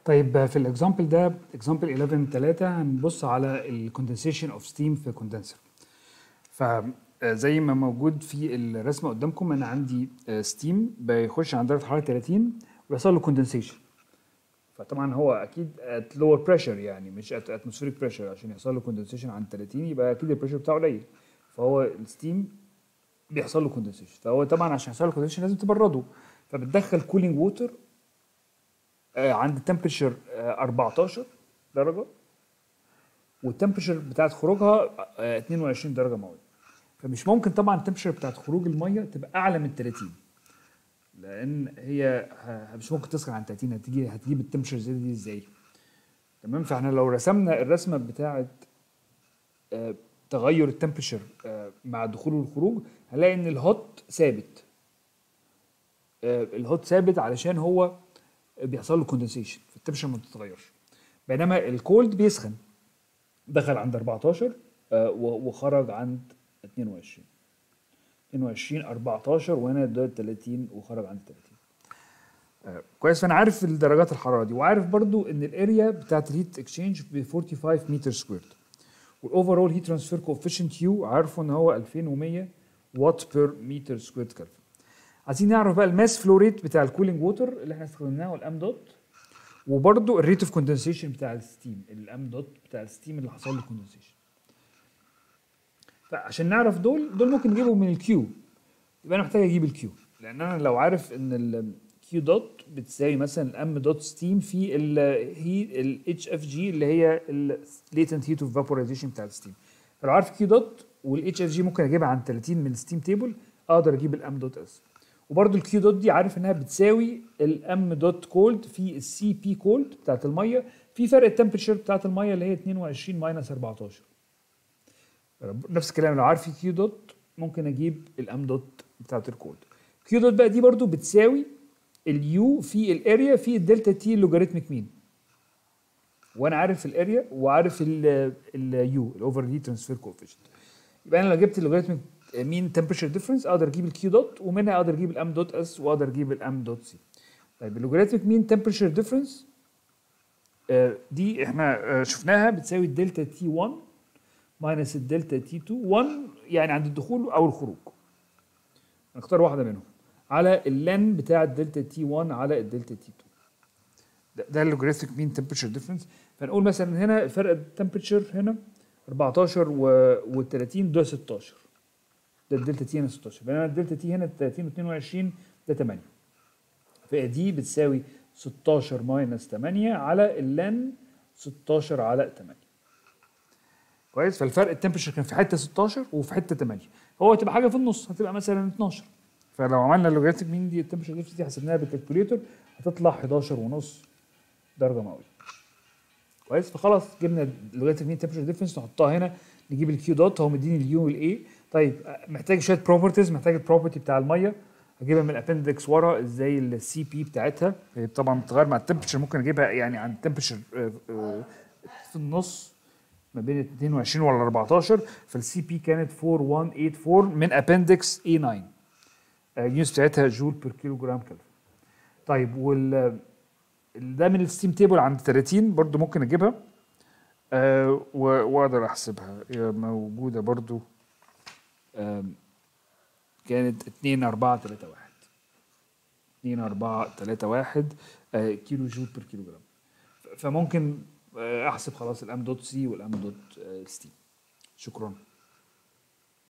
طيب في الاكزامبل ده اكزامبل 11 3 هنبص على الكوندنسيشن اوف ستيم في كوندنسر فزي ما موجود في الرسمه قدامكم انا عندي ستيم بيخش عند درجه حراره 30 ويحصل له كوندنسيشن فطبعا هو اكيد ات لور بريشر يعني مش ات اتموسفيريك بريشر عشان يحصل له كوندنسيشن عند 30 يبقى اكيد البريشر بتاعه قليل فهو الستيم بيحصل له كوندنسيشن فهو طبعا عشان يحصل له كوندنسيشن لازم تبرده فبتدخل كولينج ووتر عند التمبريتشر 14 درجه والتمبريتشر بتاعت خروجها 22 درجه مئويه فمش ممكن طبعا التمبريتشر بتاعت خروج الميه تبقى اعلى من 30 لان هي مش ممكن تسخن عن 30 هتيجي هتجيب التمبريتشر زي دي ازاي تمام فاحنا لو رسمنا الرسمه بتاعت تغير التمبريتشر مع الدخول والخروج هنلاقي ان الهوت ثابت الهوت ثابت علشان هو بيحصل له كوندنسيشن فالتمبريتشر ما بتتغيرش بينما الكولد بيسخن دخل عند 14 وخرج عند 22 22 14 وهنا ده 30 وخرج عند 30 كويس فانا عارف درجات الحراره دي وعارف برضو ان الاريا بتاعت الهيت اكسشينج ب 45 متر سكويرد والاوفرول هيت ترانسفير كوفيشنت يو عارفه ان هو 2100 وات بير متر سكويرد كلفن عايزين نعرف بقى الماس فلو ريت بتاع الكولينج ووتر اللي احنا استخدمناه الام دوت وبرده الريت اوف كوندنسيشن بتاع الستيم الام دوت بتاع الستيم اللي حصل له كوندنسيشن فعشان نعرف دول دول ممكن نجيبهم من الكيو يبقى انا محتاج اجيب الكيو لان انا لو عارف ان الكيو دوت بتساوي مثلا الام دوت ستيم في الهي الاتش اف جي اللي هي الليتنت هيت اوف فابورايزيشن بتاع الستيم فلو عارف كيو دوت والاتش اف جي ممكن اجيبها عن 30 من الستيم تيبل اقدر اجيب الام دوت اس وبرده الكيو دوت دي عارف انها بتساوي الام دوت كولد في السي بي كولد بتاعت الميه في فرق التمبريتشر بتاعت الميه اللي هي 22 ماينس 14 نفس الكلام لو عارف كيو دوت ممكن اجيب الام دوت بتاعت الكولد كيو دوت بقى دي برده بتساوي اليو في الاريا في الدلتا تي لوجاريتميك مين وانا عارف الاريا وعارف اليو الاوفر هيت ترانسفير كوفيشنت يبقى انا لو جبت اللوجاريتميك مين تمبريتشر ديفرنس اقدر اجيب الكيو دوت ومنها اقدر اجيب الام دوت اس واقدر اجيب الام دوت سي طيب اللوجاريتميك مين تمبريتشر ديفرنس دي احنا شفناها بتساوي الدلتا تي 1 ماينس الدلتا تي 2 1 يعني عند الدخول او الخروج نختار واحده منهم على اللن بتاع الدلتا تي 1 على الدلتا تي 2 ده, ده اللوجاريتميك مين تمبريتشر ديفرنس فنقول مثلا هنا فرق التمبريتشر هنا 14 و 30 ده 16 ده الدلتا تي هنا 16 بينما الدلتا تي هنا 30 و 22 ده 8 فدي بتساوي 16 ماينس 8 على اللن 16 على 8 كويس فالفرق التمبريتشر كان في حته 16 وفي حته 8 هو هتبقى حاجه في النص هتبقى مثلا 12 فلو عملنا اللوجاريتميك مين دي التمبريتشر ديفرنس دي حسبناها بالكالكوليتر هتطلع 11 ونص درجه مئويه كويس فخلاص جبنا اللوجاريتميك مين تمبريتشر ديفرنس نحطها هنا نجيب الكيو دوت هو مديني اليو والاي طيب محتاج شويه بروبرتيز محتاج البروبرتي بتاع الميه هجيبها من الابندكس ورا ازاي السي بي بتاعتها طبعا بتتغير مع التمبريتشر ممكن اجيبها يعني عند التمبريتشر في النص ما بين 22 ولا 14 فالسي بي كانت 4184 من ابندكس اي 9 اليونس بتاعتها جول بير كيلو جرام كلفن طيب وال ده من الستيم تيبل عند 30 برضو ممكن اجيبها أه واقدر احسبها موجوده برضو كانت 2 4 3 1 2 4 3 1 كيلو جول بير كيلو جرام فممكن احسب خلاص الام دوت سي والام دوت ستيم شكرا